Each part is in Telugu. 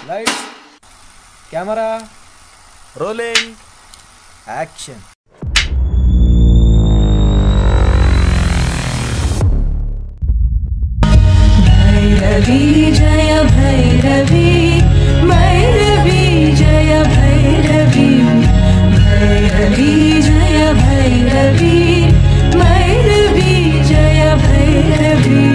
Lights camera rolling action Bhairavi जय भैरवी भैरवी जय भैरवी भैरवी जय भैरवी भैरवी जय भैरवी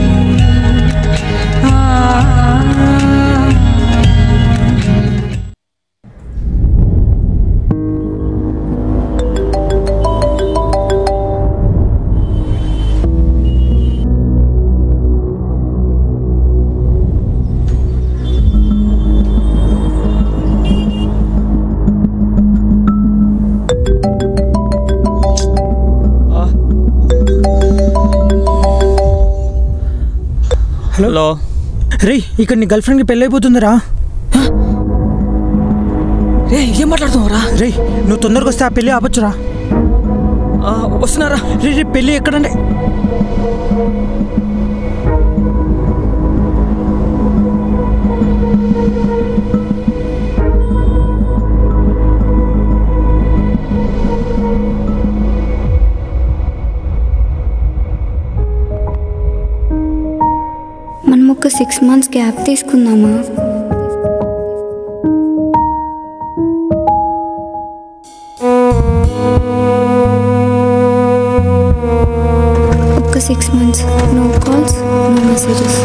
హలో రే ఇక్కడ నీ గర్ల్ ఫ్రెండ్కి పెళ్ళి అయిపోతుందిరా రే ఏం మాట్లాడుతున్నావురా రే నువ్వు తొందరగా వస్తే ఆ పెళ్ళి ఆపచ్చురా ఆ, వస్తున్నారా రే రే పెళ్ళి ఎక్కడండి మనం ఒక సిక్స్ మంత్స్ గ్యాప్ తీసుకుందామా ఒక six months no calls no messages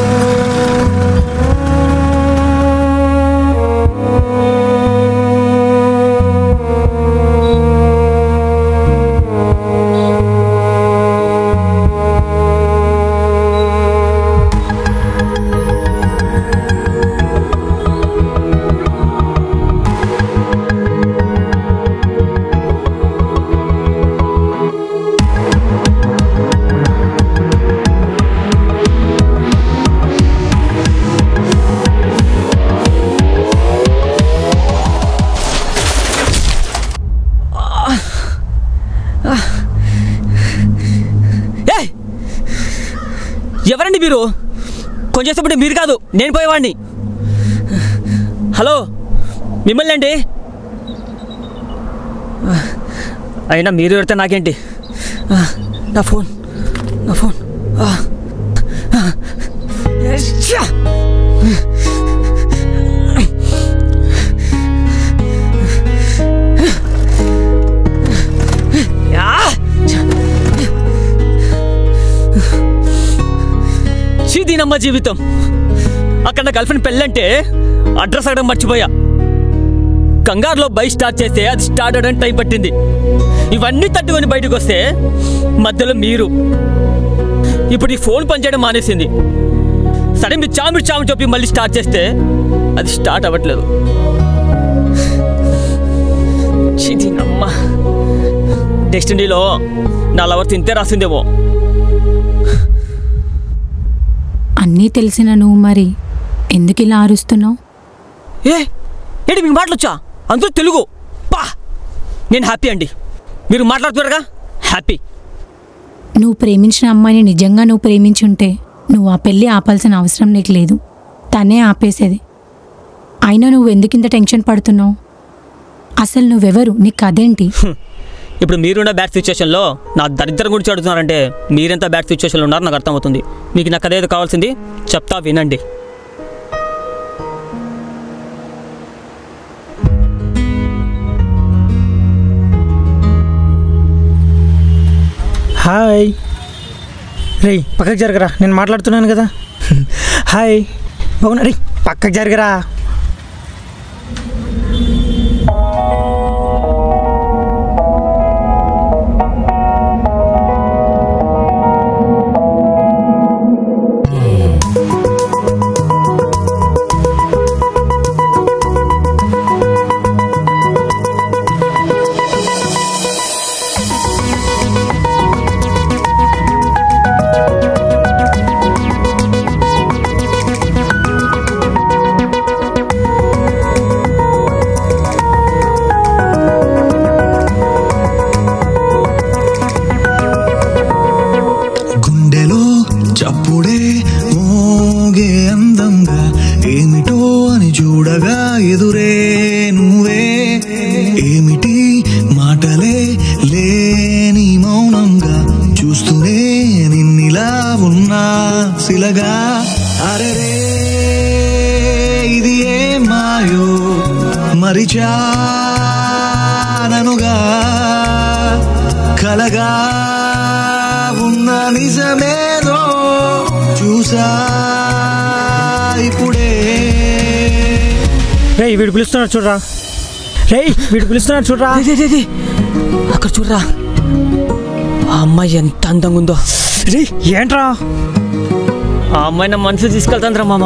ఏ ఎవరండి మీరు కొంచెం సేపటి మీరు కాదు నేను పోయేవాడిని హలో మిమ్మల్ని అండి అయినా మీరు పెడితే నాకేంటి ఆ, నా ఫోన్ నా ఫోన్ ఆ, ఆ, ఎస్సా! యా! చీ దీనమ్మ జీవితం అక్కడ నా గర్ల్ఫ్రెండ్ పెళ్ళంటే అడ్రస్ అడగడం మర్చిపోయా కంగారులో బైక్ స్టార్ట్ చేస్తే అది స్టార్ట్ అవడానికి టైం పట్టింది ఇవన్నీ తట్టుకొని బయటకు వస్తే మధ్యలో మీరు ఇప్పుడు ఈ ఫోన్ పనిచేయడం మానేసింది సరే మీరు చామిడి చామిడి చెప్పి మళ్ళీ స్టార్ట్ చేస్తే అది స్టార్ట్ అవ్వట్లేదు చీ దీనమ్మ డెస్టినీలో నా లవర్ తింటే రాసిందేమో అన్నీ తెలిసిన నువ్వు మరి ఎందుకు ఇలా అరుస్తున్నావు ఏ ఏంటి మీకు మాటలొచ్చా అందరూ తెలుగు పా నేను హ్యాపీ అండి మీరు మాట్లాడుతున్నారుగా హ్యాపీ నువ్వు ప్రేమించిన అమ్మాయిని నిజంగా నువ్వు ప్రేమించుంటే నువ్వు ఆ పెళ్ళి ఆపాల్సిన అవసరం నీకు లేదు తనే ఆపేసేది అయినా నువ్వు ఎందుకు ఇంత టెన్షన్ పడుతున్నావు అసలు నువ్వెవరు నీ కథేంటి ఇప్పుడు మీరున్న బ్యాడ్ సిచ్యువేషన్లో నా దరిద్రం గురించి అడుగుతున్నారంటే మీరెంత బ్యాడ్ సిచ్యువేషన్లో ఉన్నారో నాకు అర్థమవుతుంది మీకు నాకు అదేదో కావాల్సింది చెప్తా వినండి హాయ్ రే పక్కకు జరగరా నేను మాట్లాడుతున్నాను కదా హాయ్ బాగున్నా రే పక్కకు జరగరా కలగా అరరే ఇది ఏ మాయో మరిచాననుగా కలగా ఉన్న నిజమేదో చూసా ఇప్పుడే రేయ్ వీడు పిలుస్తున్నాడు చూడరా రేయ్ వీడు పిలుస్తున్నాడు చూడరా రే, రే, రే. అక్కడ చూడరా ఆ అమ్మాయి ఎంత అందంగా ఉందో రేయ్ ఏంట్రా ఆ అమ్మాయి నా మనసు తీసుకెళ్తాంద్రా మామ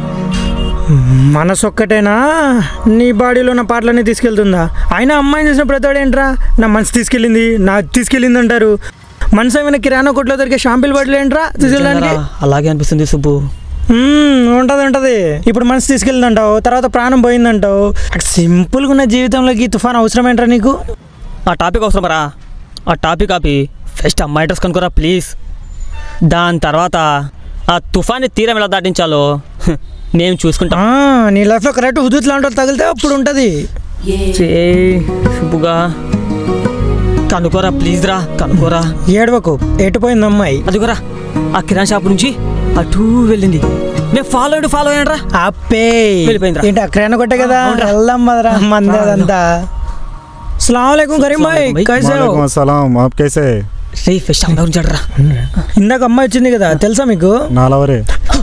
మనసు ఒక్కటేనా నీ బాడీలో నా పాటలన్నీ తీసుకెళ్తుందా ఆయన అమ్మాయిని చూసిన ప్రతివాడు ఏంట్రా నా మనసు తీసుకెళ్ళింది నా తీసుకెళ్ళింది అంటారు మనసు ఏమైనా కిరాణా కొట్లో దొరికే షాంపిల్ బాటిల్ ఏంట్రా తీసుకెళ్ళడానికి అలాగే అనిపిస్తుంది సుబ్బు మ్మ్, ఉంటది ఉంటది ఇప్పుడు మనసు తీసుకెళ్ళిందంటావు తర్వాత ప్రాణం పోయిందంటావు సింపుల్గా ఉన్న జీవితంలోకి ఈ తుఫాన్ అవసరం ఏంట్రా నీకు ఆ టాపిక్ అవసరమరా ఆ టాపిక్ ఆపి ఫస్ట్ అమ్మాయి డ్రెస్ కనుకోరా ప్లీజ్ దాని తర్వాత ఆ తుఫాన్ని తీరం ఎలా దాటించాలో హ్, నేను చూసుకుంటా ఆ, నీ లైఫ్లో కరెక్ట్ హుదూత్ లాంటి వాళ్ళు తగిలితే అప్పుడు ఉంటుంది చే సుబ్బుగా కనుకోరా ప్లీజ్ రా కనుకోరా ఏడవకు ఎటుపోయింది అమ్మాయి అదిగోరా ఆ కిరాణ్ షాప్ నుంచి అటూ వెళ్ళింది నేను ఫాలో అయ్యి ఫాలో అయ్యాను రా అప్పే వెళ్ళిపోయిందిరా. ఏంటి అక్కడ కొట్టే కదా అవునురా. వెళ్దాం మదరా మంది అదంతా సలాంకం కరీం భాయ్ సలాం కైసే హో? वालेकुम अस्सलाम आप कैसे है రే ఫస్ట్ అమ్మాయి గురించి అడరా ఇందాక అమ్మాయి వచ్చింది కదా తెలుసా మీకు నాలవరే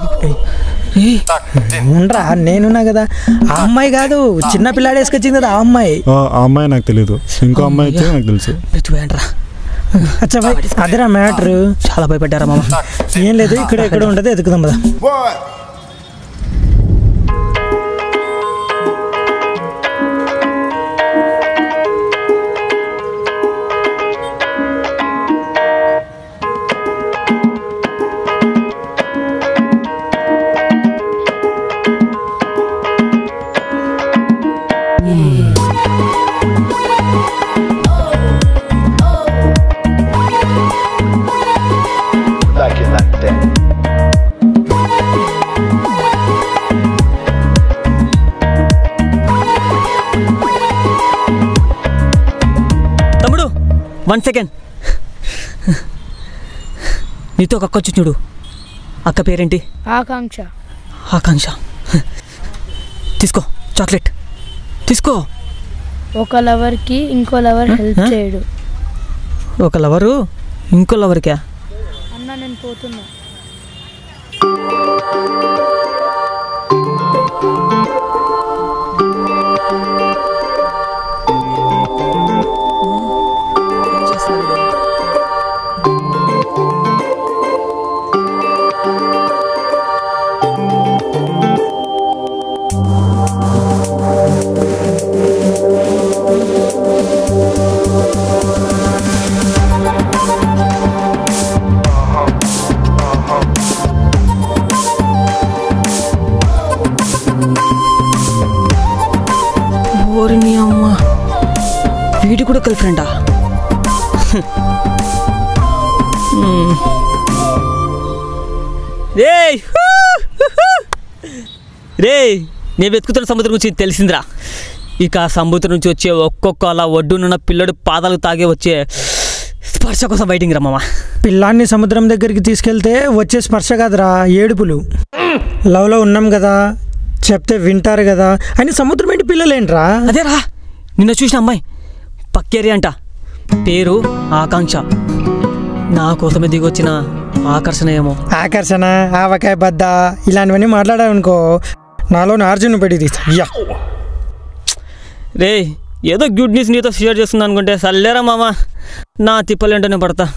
ఉండరా నేనున్నా కదా ఆ అమ్మాయి కాదు చిన్న పిల్లాడు వేసుకొచ్చింది కదా ఆ అమ్మాయి ఆ ఆ అమ్మాయి నాకు తెలియదు ఇంకో అమ్మాయి వచ్చి నాకు తెలుసు పెట్టుపోయాను రా అచ్చా భాయ్ అదేరా మ్యాటర్ చాలా భయపడ్డారా మామ ఏం లేదు ఇక్కడ ఎక్కడ ఉంటుంది ఎదుకుదాం కదా like it like that. తమ్ముడు వన్ సెకండ్ నీతో ఒక అక్క వచ్చి చూడు అక్క పేరేంటి ఆకాంక్ష ఆకాంక్ష తీసుకో చాక్లెట్ తీసుకో ఒక లవర్కి ఇంకో లవర్ హెల్ప్ Huh? చేయడు ఒక లవరు ఇంకో లవర్కా అన్న నేను పోతున్నా ఓరి నీ అమ్మ వీడి కూడా గర్ల్ ఫ్రెండా రే రే నేను వెతుకుతున్న సముద్రం గురించి తెలిసిందిరా ఇక ఆ సముద్రం నుంచి వచ్చే ఒక్కొక్క అలా ఒడ్డునున్న పిల్లడు పాదాలు తాగే వచ్చే స్పర్శ కోసం బయటికి రమ్మా పిల్లాన్ని సముద్రం దగ్గరికి తీసుకెళ్తే వచ్చే స్పర్శ కాదురా ఏడుపులు లవ్లో ఉన్నాం కదా చెప్తే వింటారు కదా అని సముద్రం ఏంటి పిల్లలేంట్రా అదేరా నిన్న చూసిన అమ్మాయి పక్కేరి అంట పేరు ఆకాంక్ష నా కోసమే దిగొచ్చిన ఆకర్షణ ఏమో ఆకర్షణ ఆవకాయ బద్ద ఇలాంటివన్నీ మాట్లాడావనుకో నాలో అర్జున్ పెట్టి తీస్తా యా రే ఏదో గుడ్ న్యూస్ నీతో షేర్ చేస్తుంది అనుకుంటే సల్లేరా మామ నా తిప్పలేంటనే పడతా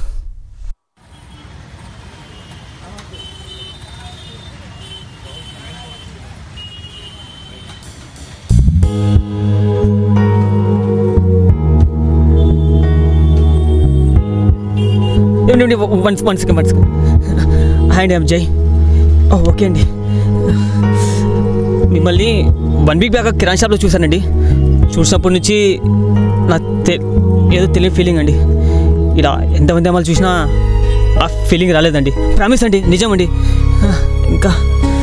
ఏమండి one one second one second hi అండి జై ఓకే అండి మిమ్మల్ని వన్ వీక్ బ్యాక్ కిరాణ్ షాప్లో చూశానండి చూసినప్పటి నుంచి నా తె ఏదో తెలియని ఫీలింగ్ అండి ఇలా ఎంతమంది అమ్మాయిలు చూసినా ఆ ఫీలింగ్ రాలేదండి ప్రామిస్ అండి నిజం అండి ఇంకా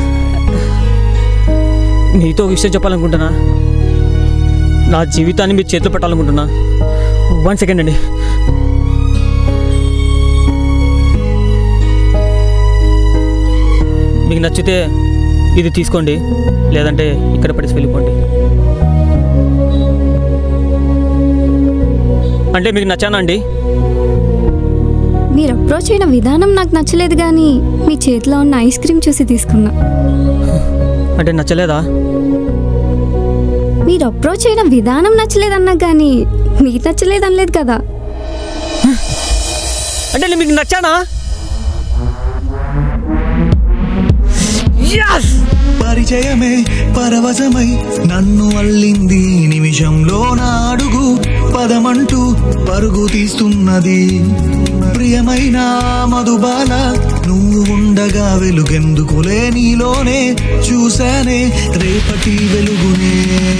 మీతో ఒక విషయం చెప్పాలనుకుంటున్నా నా జీవితాన్ని మీరు చేతిలో పెట్టాలనుకుంటున్నా వన్ సెకండ్ అండి నచ్చితే ఇది తీసుకోండి లేదంటే ఇక్కడ పడేసి వెళ్ళిపోండి అంటే మీకు నచ్చానా అండి మీరు అప్రోచ్ అయిన విధానం నాకు నచ్చలేదు కానీ మీ చేతిలో ఉన్న ఐస్ క్రీమ్ చూసి తీసుకున్నా అంటే నచ్చలేదా మీరు అప్రోచ్ అయిన విధానం నచ్చలేదన్నా కానీ మీకు నచ్చలేదు అనలేదు కదా అంటే నేను మీకు నచ్చానా పరిచయమే పరవశమై నన్ను అల్లింది నిమిషంలో నా అడుగు పదమంటూ పరుగు తీస్తున్నది ప్రియమైన మధుబాల నువ్వు ఉండగా వెలుగెందుకులే నీలోనే చూశానే రేపటి వెలుగునే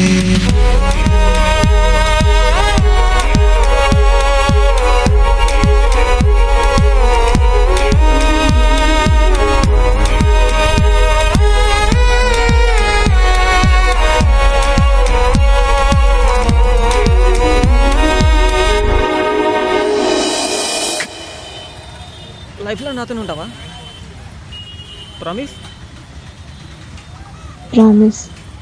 లైఫ్లో నాతోనే ఉంటావా ప్రామిస్ ప్రామిస్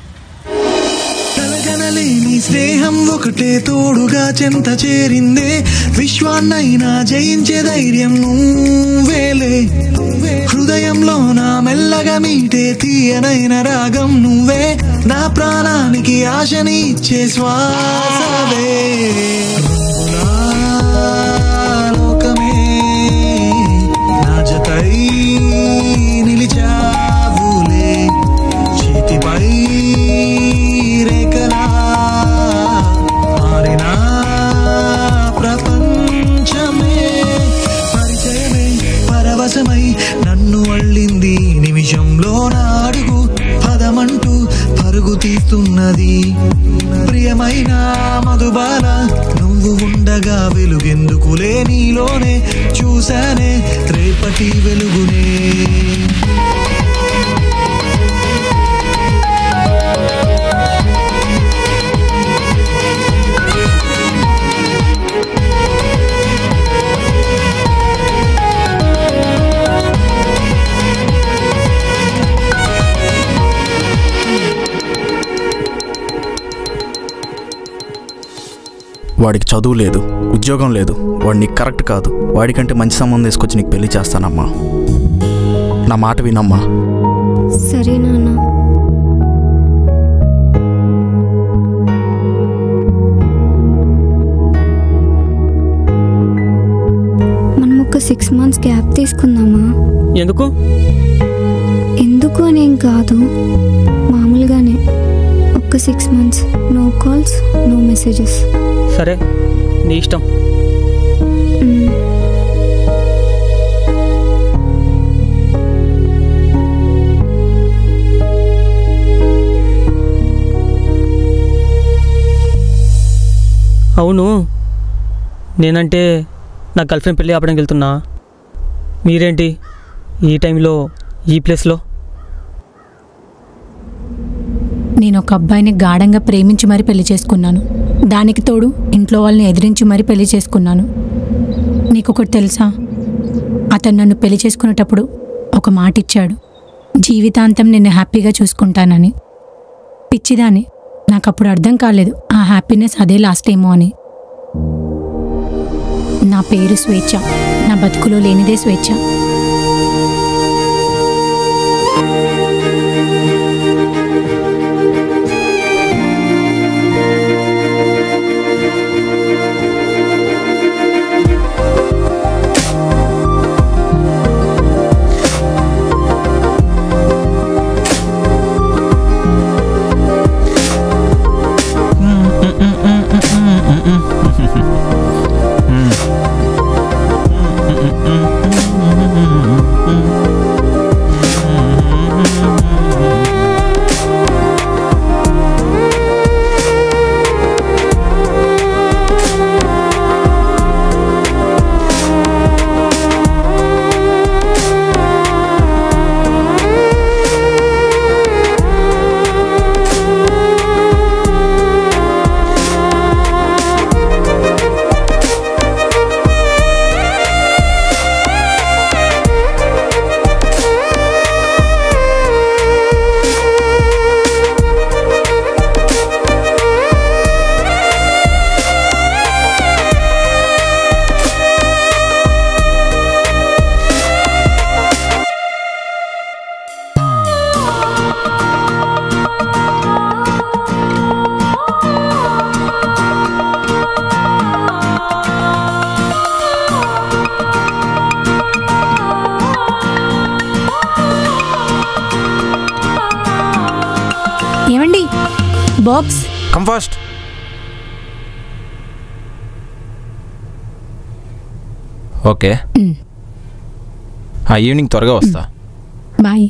కలగనలేని స్నేహం ఒకటే తోడుగా చెంత చేరిందే విశ్వాన్నైనా జయించే ధైర్యం నువ్వేలే హృదయంలో నా మెల్లగా మీటే తీయనైన రాగం నువ్వే నా ప్రాణానికి ఆశని ఇచ్చే శ్వాసవే నా లోకమే నా జతై నిలిచావులే చేతిపై రేఖలా మారిన ప్రపంచమే పరిచయమే పరవశమై నన్ను అల్లింది నిమిషంలో నా అడుగు పదమంటూ పరుగు తీస్తున్నది ప్రియమైన మధుబాల నువ్వు ఉండగా వెలుగెందుకులే నీలోనే చూశానే రేపటి వెలుగునే వాడికి చదువు లేదు ఉద్యోగం లేదు వాడు నీకు కరెక్ట్ కాదు వాడికంటే మంచి సంబంధం తీసుకొచ్చి నీకు పెళ్లి చేస్తానమ్మా నా మాట వినమ్మా సరే నాన్న మనం ఒక సిక్స్ మంత్స్ గ్యాప్ తీసుకుందామా ఎందుకు ఎందుకు అనేం కాదు మామూలుగానే ఒక six months no calls no messages సరే నీ ఇష్టం అవును నేనంటే నా గర్ల్ ఫ్రెండ్ పెళ్ళి ఆపడానికి వెళ్తున్నా మీరేంటి ఈ టైంలో ఈ ప్లేస్లో నేను ఒక అబ్బాయిని గాఢంగా ప్రేమించి మరీ పెళ్లి చేసుకున్నాను దానికి తోడు ఇంట్లో వాళ్ళని ఎదిరించి మరీ పెళ్లి చేసుకున్నాను నీకొకటి తెలుసా అతను నన్ను పెళ్లి చేసుకునేటప్పుడు ఒక మాట ఇచ్చాడు జీవితాంతం నిన్ను హ్యాపీగా చూసుకుంటానని పిచ్చిదాన్ని నాకు అప్పుడు అర్థం కాలేదు ఆ హ్యాపీనెస్ అదే లాస్ట్ ఏమో అని నా పేరు స్వేచ్ఛ నా బతుకులో లేనిదే స్వేచ్ఛ Mm. Box come fast okay ఆ ఈవినింగ్ త్వరగా వస్తా బాయ్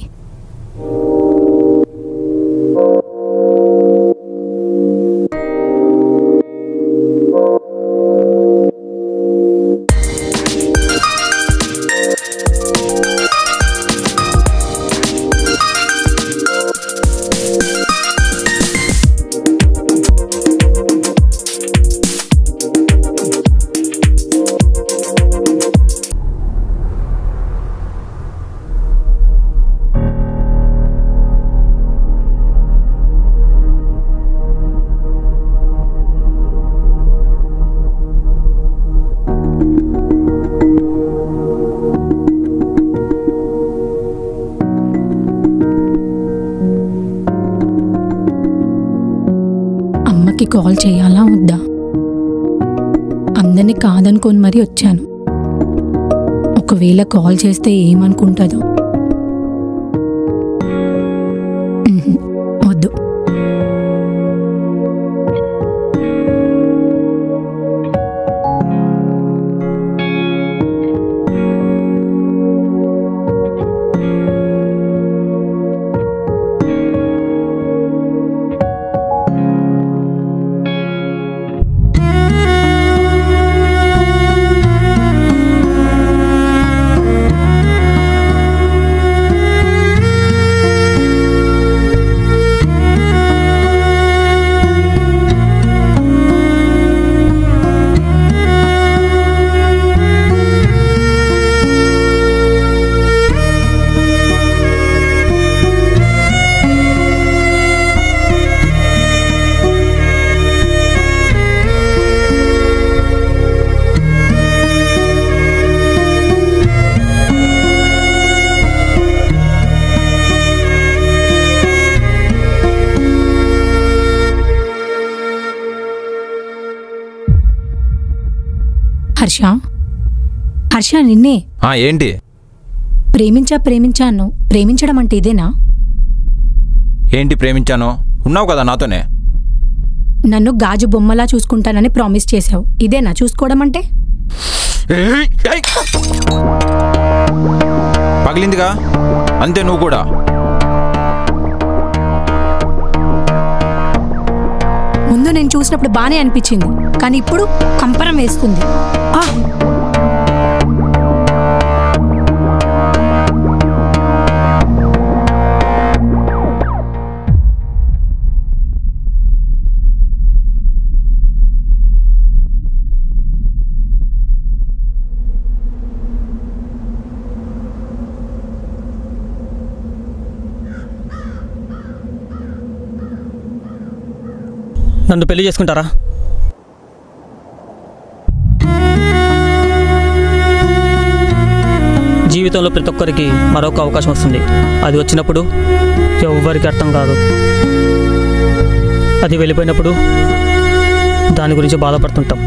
అమ్మకి కాల్ చేయాలా వద్దా అందరినీ కాదనుకొని మరీ వచ్చాను ఒకవేళ కాల్ చేస్తే ఏమనుకుంటుందో ఉహు, వద్దు హర్ష హర్ష నిన్నే ఆ, ఏంటి ప్రేమించా ప్రేమించా అన్నావు ప్రేమించడం అంటే ఇదేనా ఏంటి ప్రేమించాను ఉన్నావు కదా నాతోనే నన్ను గాజు బొమ్మలా చూసుకుంటానని ప్రామిస్ చేశావు ఇదేనా చూసుకోవడం అంటే ఏయ్, ఏయ్. పగిలిందిగా అంతే నువ్వు కూడా ముందు నేను చూసినప్పుడు బానే అనిపించింది కానీ ఇప్పుడు కంపరం వేస్తుంది ఆ! నన్ను పెళ్లి చేసుకుంటారా జీవితంలో ప్రతి ఒక్కరికి మరొక అవకాశం వస్తుంది అది వచ్చినప్పుడు ఎవ్వరికి అర్థం కాదు అది వెళ్ళిపోయినప్పుడు దాని గురించి బాధపడుతుంటాం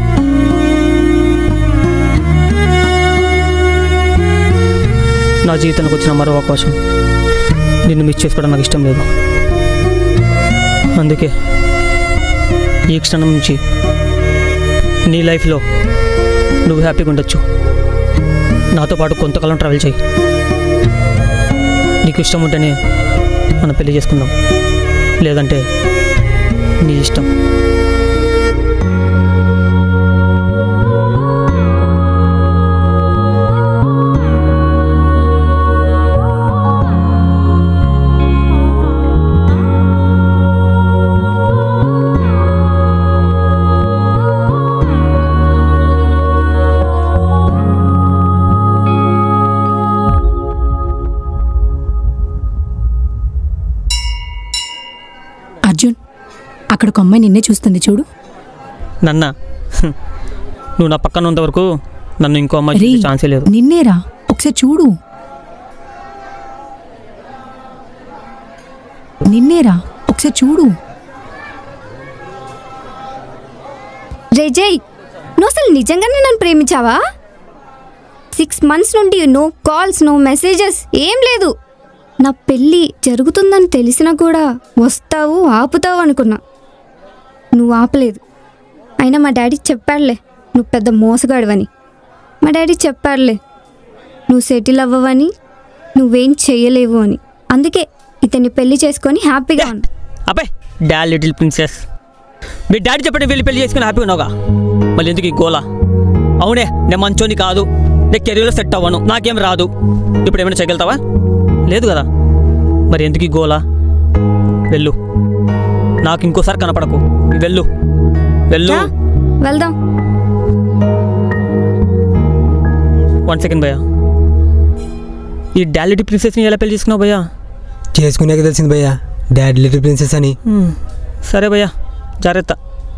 నా జీవితానికి వచ్చిన మరో అవకాశం నిన్ను మిస్ చేసుకోవడం నాకు ఇష్టం లేదు అందుకే ఈ క్షణం నుంచి నీ లైఫ్లో నువ్వు హ్యాపీగా ఉండొచ్చు నాతో పాటు కొంతకాలం ట్రావెల్ చేయి నీకు ఇష్టం ఉంటేనే మనం పెళ్లి చేసుకుందాం లేదంటే నీ ఇష్టం అర్జున్ అక్కడ ఒక అమ్మాయి నిన్నే చూస్తుంది చూడు నన్న హ్మ్. నువ్వు నా పక్కన ఉన్నంత వరకు నన్ను ఇంకో అమ్మాయి రేయ్, చూసే ఛాన్సే లేదు నిన్నేరా ఒకసారి చూడు నిన్నేరా ఒకసారి చూడు రే జై నువ్వు అసలు నిజంగానే నన్ను ప్రేమించావా సిక్స్ మంత్స్ నుండి నో కాల్స్ నో మెసేజెస్ ఏం లేదు నా పెళ్ళి జరుగుతుందని తెలిసినా కూడా వస్తావు ఆపుతావు అనుకున్నా నువ్వు ఆపలేదు అయినా మా డాడీ చెప్పాడులే నువ్వు పెద్ద మోసగాడువని మా డాడీ చెప్పాడులే నువ్వు సెటిల్ అవ్వవని నువ్వేం చెయ్యలేవు అని అందుకే ఇతన్ని పెళ్లి చేసుకొని హ్యాపీగా ఉన్నా అబ్బే డా లిటిల్ ప్రిన్సెస్ మీ డాడీ చెప్పండి వెళ్ళి పెళ్లి చేసుకుని హ్యాపీ ఉన్నావుగా మళ్ళీ ఎందుకు ఈ గోలా అవునే నేను మంచోని కాదు నేను కెరీర్లో సెట్ అవ్వను నాకేం రాదు ఇప్పుడు ఏమైనా చేయగలుగుతావా లేదు కదా మరి ఎందుకు ఈ గోలా వెళ్ళు నాకు ఇంకోసారి కనపడకు వెళ్ళు వెళ్ళు రా, వెళ్దాం వన్ సెకండ్ భయ్యా ఈ డాలిటీ ప్రిన్సెస్ని ఎలా పెళ్లి చేసుకున్నావు భయ్యా చేసుకునేకి తెలిసింది భయ్యా డాడ్ లిటిల్ ప్రిన్సెస్ అని సరే భయ్యా జాగ్రత్త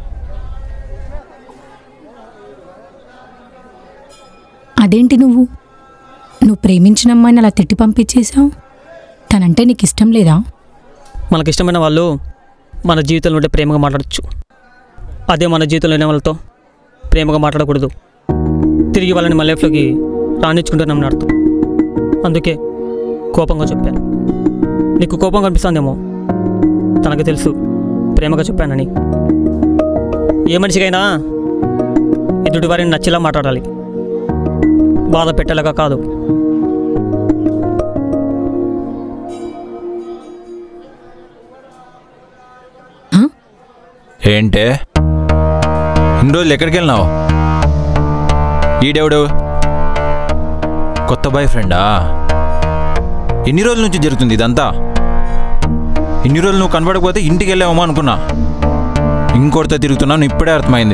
అదేంటి నువ్వు నువ్వు ప్రేమించిన అమ్మాయిని అలా తిట్టి పంపించేశావు తనంటే నీకు ఇష్టం లేదా మనకి ఇష్టమైన వాళ్ళు మన జీవితంలో ఉంటే ప్రేమగా మాట్లాడచ్చు అదే మన జీవితంలో లేని వాళ్ళతో ప్రేమగా మాట్లాడకూడదు తిరిగి వాళ్ళని మన లైఫ్లోకి రాణించుకుంటున్నామని అర్థం అందుకే కోపంగా చెప్పాను నీకు కోపం కనిపిస్తుందేమో తనకు తెలుసు ప్రేమగా చెప్పానని ఏ మనిషికైనా ఎదుటి వారిని నచ్చేలా మాట్లాడాలి బాధ పెట్టేలాగా కాదు ఏంటే ఇన్ని రోజులు ఎక్కడికి వెళ్ళినావు ఈడెవడు కొత్త బాయ్ ఫ్రెండా ఎన్ని రోజుల నుంచి జరుగుతుంది ఇదంతా ఇన్ని రోజులు నువ్వు కనబడకపోతే ఇంటికి వెళ్ళావేమో అనుకున్నా ఇంకోటితో తిరుగుతున్నాను ఇప్పుడే అర్థమైంది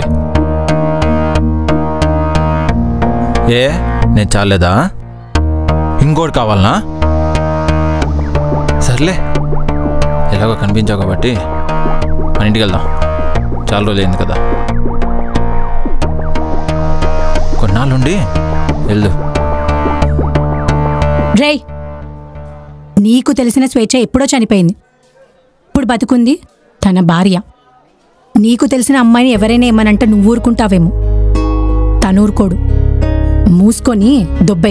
ఏ నేను చాలేదా ఇంకోటి కావాలనా సర్లే ఎలాగో కనిపించావు కాబట్టి మన ఇంటికి వెళ్దాం చాలా రోజులైంది కదా కొన్నాళ్ళుండి వెళ్దు రే నీకు తెలిసిన స్వేచ్ఛ ఎప్పుడో చనిపోయింది ఇప్పుడు బతుకుంది తన భార్య నీకు తెలిసిన అమ్మాయిని ఎవరైనా ఏమనంటే నువ్వు ఊరుకుంటావేమో తను ఊరుకోడు మూసుకొని దుబ్బై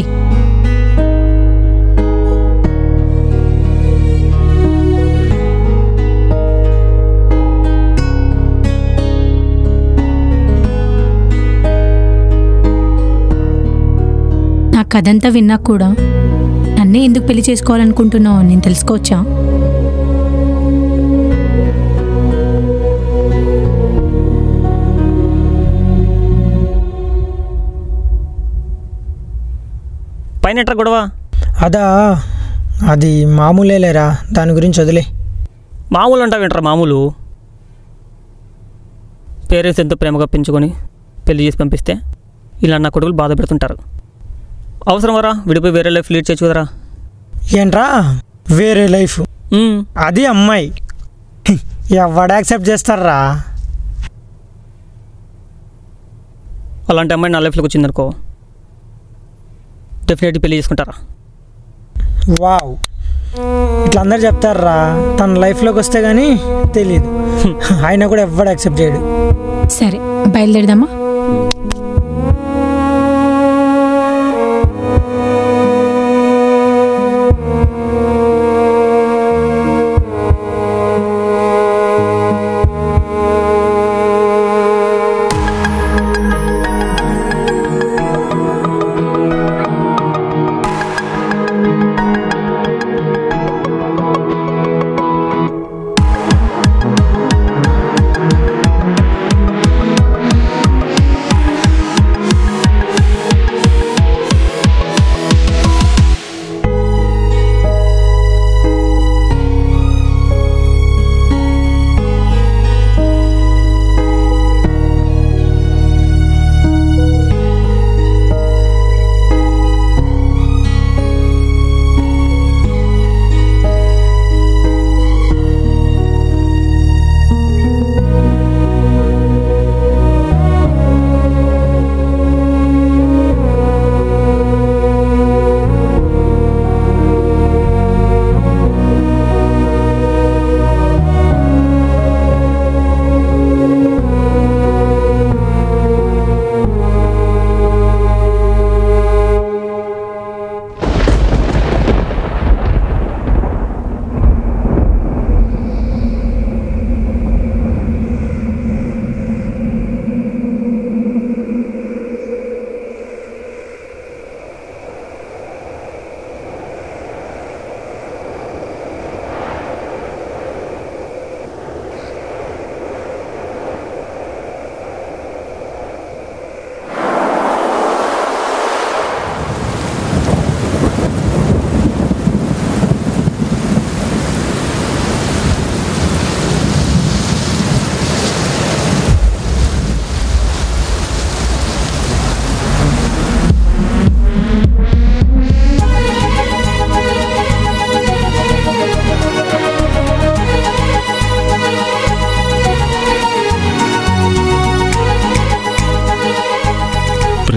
నా కథంతా విన్నా కూడా నన్నే ఎందుకు పెళ్లి చేసుకోవాలనుకుంటున్నావు నేను తెలుసుకోవచ్చా పైన ఎట్రా గొడవ అదా అది మామూలేలేరా దాని గురించి వదిలే మామూలు అంటావేంట్రా మామూలు పేరెంట్స్ ఎంతో ప్రేమగా పెంచుకొని పెళ్లి చేసి పంపిస్తే ఇలా నా కొడుకులు బాధ పెడుతుంటారు అవసరమరా విడిపోయి వేరే లైఫ్ లీడ్ చేయొచ్చు కదరా ఏంట్రా వేరే లైఫ్ అది అమ్మాయి ఎవడ యాక్సెప్ట్ చేస్తారా అలాంటి అమ్మాయి నా లైఫ్లోకి వచ్చిందనుకో డెఫినెట్లీ పెళ్లి చేసుకుంటారా వావ్ ఇట్లా అందరు చెప్తారా తన లైఫ్లోకి వస్తే కానీ తెలియదు ఆయన కూడా ఎవడు యాక్సెప్ట్ చేయడు సరే బయలుదేరదామా ఆ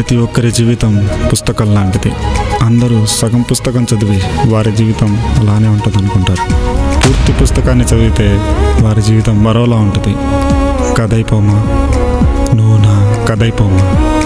ప్రతి ఒక్కరి జీవితం పుస్తకం లాంటిది అందరూ సగం పుస్తకం చదివి వారి జీవితం అలానే ఉంటుంది అనుకుంటారు పూర్తి పుస్తకాన్ని చదివితే వారి జీవితం మరోలా ఉంటుంది కథైపోమా నువ్వు నా కథైపోమా